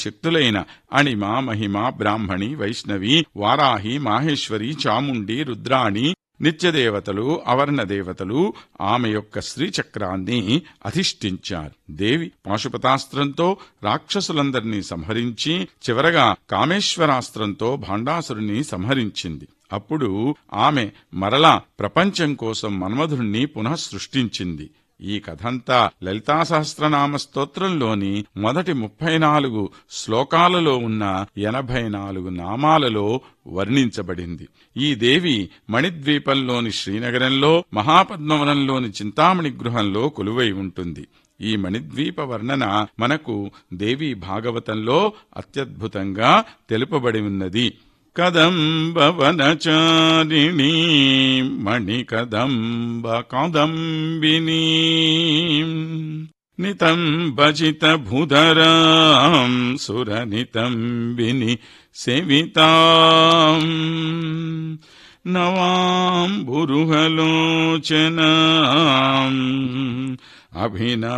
శక్తులైన అణిమ మహిమ బ్రాహ్మణి వైష్ణవి వారాహి మాహేశ్వరి చాముండి రుద్రాణి నిత్యదేవతలు అవర్ణ దేవతలు ఆమె యొక్క శ్రీచక్రాన్ని అధిష్ఠించారు దేవి పాశుపతాస్త్రంతో రాక్షసులందరినీ సంహరించి చివరగా కామేశ్వరాస్త్రంతో భాండాసురుని సంహరించింది అప్పుడు ఆమె మరలా ప్రపంచం కోసం మన్మధుణ్ణి పునః సృష్టించింది ఈ కథంతా లలితా సహస్రనామ స్తోత్రంలోని మొదటి ముప్పై నాలుగు శ్లోకాలలో ఉన్న ఎనభై నాలుగు నామాలలో వర్ణించబడింది ఈ దేవి మణిద్వీపంలోని శ్రీనగరంలో మహాపద్మవనంలోని చింతామణి గృహంలో కొలువై ఉంటుంది ఈ మణిద్వీప వర్ణన మనకు దేవి భాగవతంలో అత్యద్భుతంగా తెలుపబడి ఉన్నది కదంబవనచారిణీ మణికదంబ కదంబినీ నితంబజిత భుధరాం సురనితంబిని సేవితాం నవాం బురుహలోచనాం అభినవ